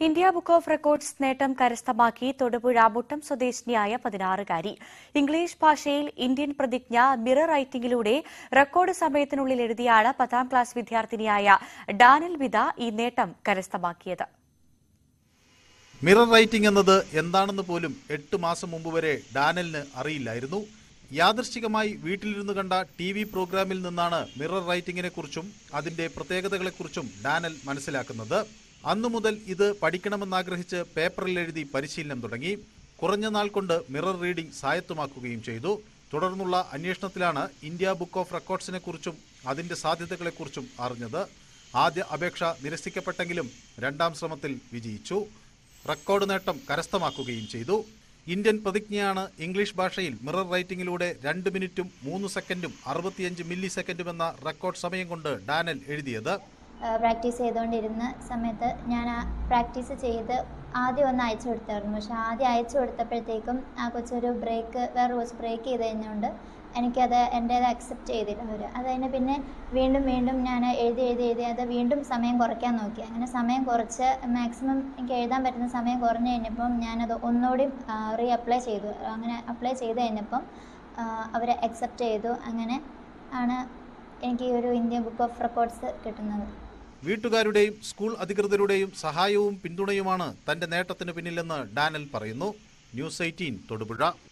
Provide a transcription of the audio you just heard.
India book of records നേട്ടം കരസ്ഥമാക്കി തൊടുപുഴ മുട്ടം സ്വദേശിനിയായ പതിനാറുകാരി ഇംഗ്ലീഷ് ഭാഷയിൽ ഇന്ത്യൻ പ്രതിജ്ഞ മിറർ റൈറ്റിംഗിലൂടെ റെക്കോർഡ് സമയത്തിനുള്ളിൽ എഴുതിയാണ് പത്താം ക്ലാസ് വിദ്യാർത്ഥിനിയായ ഡാനിൽ വിത ഈ നേട്ടം കരസ്ഥമാക്കിയത് മിറർ റൈറ്റിംഗ് എന്നത് എന്താണെന്ന് പോലും എട്ട് മാസം മുമ്പ് വരെ ഡാനലിന് അറിയില്ലായിരുന്നു യാദൃശ്ചികമായി വീട്ടിലിരുന്ന് കണ്ട ടി വി പ്രോഗ്രാമിൽ നിന്നാണ് മിറർ റൈറ്റിംഗിനെ കുറിച്ചും അതിന്റെ പ്രത്യേകതകളെക്കുറിച്ചും ഡാനൽ മനസ്സിലാക്കുന്നത് അന്നു മുതൽ ഇത് പഠിക്കണമെന്നാഗ്രഹിച്ച് പേപ്പറിൽ എഴുതി പരിശീലനം തുടങ്ങി കുറഞ്ഞ നാൾ കൊണ്ട് മിറർ റീഡിംഗ് സായത്തമാക്കുകയും ചെയ്തു തുടർന്നുള്ള അന്വേഷണത്തിലാണ് ഇന്ത്യ ബുക്ക് ഓഫ് റെക്കോർഡ്സിനെ കുറിച്ചും അതിന്റെ സാധ്യതകളെക്കുറിച്ചും അറിഞ്ഞത് ആദ്യ അപേക്ഷ നിരസിക്കപ്പെട്ടെങ്കിലും രണ്ടാം ശ്രമത്തിൽ വിജയിച്ചു റെക്കോർഡ് നേട്ടം കരസ്ഥമാക്കുകയും ചെയ്തു ഇന്ത്യൻ പ്രതിജ്ഞയാണ് ഇംഗ്ലീഷ് ഭാഷയിൽ മിറർ റൈറ്റിംഗിലൂടെ രണ്ട് മിനിറ്റും മൂന്ന് സെക്കൻഡും അറുപത്തിയഞ്ച് മില്ലി സെക്കൻഡും എന്ന റെക്കോർഡ് സമയം കൊണ്ട് ഡാനൽ എഴുതിയത് പ്രാക്ടീസ് ചെയ്തുകൊണ്ടിരുന്ന സമയത്ത് ഞാൻ ആ പ്രാക്ടീസ് ചെയ്ത് ആദ്യം ഒന്ന് അയച്ചു കൊടുത്തായിരുന്നു പക്ഷെ ആദ്യം അയച്ചു കൊടുത്തപ്പോഴത്തേക്കും ആ കൊച്ചൊരു ബ്രേക്ക് വേറെ കൊച്ച് ബ്രേക്ക് ചെയ്ത് കഴിഞ്ഞുകൊണ്ട് എനിക്കത് എൻ്റേത് അക്സെപ്റ്റ് ചെയ്തില്ല അവർ അത് കഴിഞ്ഞ് പിന്നെ വീണ്ടും വീണ്ടും ഞാൻ എഴുതി എഴുതി എഴുതി അത് വീണ്ടും സമയം കുറയ്ക്കാൻ നോക്കി അങ്ങനെ സമയം കുറച്ച് മാക്സിമം എനിക്ക് എഴുതാൻ പറ്റുന്ന സമയം കുറഞ്ഞു കഴിഞ്ഞപ്പം ഞാനത് ഒന്നുകൂടി റീ അപ്ലൈ ചെയ്തു അങ്ങനെ അപ്ലൈ ചെയ്ത് കഴിഞ്ഞപ്പം അവർ അക്സെപ്റ്റ് ചെയ്തു അങ്ങനെ ആണ് എനിക്ക് ഈ ഒരു ഇന്ത്യൻ ബുക്ക് ഓഫ് റെക്കോർഡ്സ് കിട്ടുന്നത് വീട്ടുകാരുടെയും സ്കൂൾ അധികൃതരുടെയും സഹായവും പിന്തുണയുമാണ് തന്റെ നേട്ടത്തിന് പിന്നിലെന്ന് ഡാനൽ പറയുന്നു ന്യൂസ് എയ്റ്റീൻ തൊടുപുഴ